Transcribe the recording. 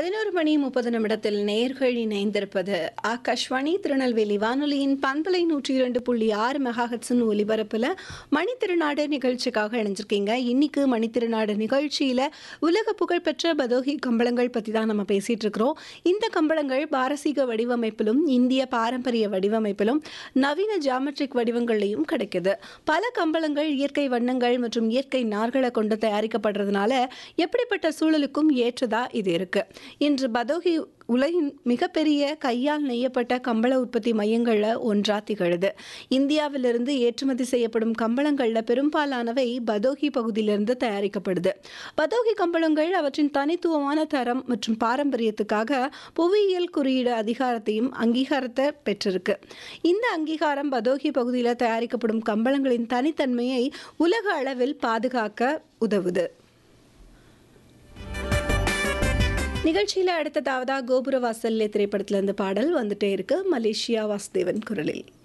பதினோரு மணி முப்பது நிமிடத்தில் நேர்கள் இணைந்திருப்பது ஆகாஷ்வாணி திருநெல்வேலி வானொலியின் பண்பலை நூற்றி இரண்டு புள்ளி ஆறு மெகாஹட்ஸின் ஒலிபரப்பில் மணித்திருநாடு நிகழ்ச்சிக்காக இணைஞ்சிருக்கீங்க இன்னைக்கு மணித்திருநாடு நிகழ்ச்சியில் உலக புகழ்பெற்ற பதோஹி கம்பளங்கள் பற்றி தான் நம்ம பேசிகிட்டு இருக்கிறோம் இந்த கம்பளங்கள் பாரசீக வடிவமைப்பிலும் இந்திய பாரம்பரிய வடிவமைப்பிலும் நவீன ஜாமெட்ரிக் வடிவங்கள்லையும் கிடைக்குது பல கம்பளங்கள் இயற்கை வண்ணங்கள் மற்றும் இயற்கை நார்களை கொண்டு தயாரிக்கப்படுறதுனால எப்படிப்பட்ட சூழலுக்கும் ஏற்றதா இது இருக்கு இன்று பதோஹி உலகின் மிகப்பெரிய கையால் நெய்யப்பட்ட கம்பள உற்பத்தி மையங்களில் ஒன்றா திகழுது இந்தியாவிலிருந்து ஏற்றுமதி செய்யப்படும் கம்பளங்களில் பெரும்பாலானவை பதோஹி பகுதியிலிருந்து தயாரிக்கப்படுது பதோஹி கம்பளங்கள் அவற்றின் தனித்துவமான தரம் மற்றும் பாரம்பரியத்துக்காக புவியியல் குறியீடு அதிகாரத்தையும் அங்கீகாரத்தை பெற்றிருக்கு இந்த அங்கீகாரம் பதோஹி பகுதியில் தயாரிக்கப்படும் கம்பளங்களின் தனித்தன்மையை உலக அளவில் பாதுகாக்க உதவுது நிகழ்ச்சியில் அடுத்ததாவதா கோபுர வாசல்லே திரைப்படத்துல இருந்து பாடல் வந்துட்டே இருக்கு மலேசியா வாசுதேவன் குரலில்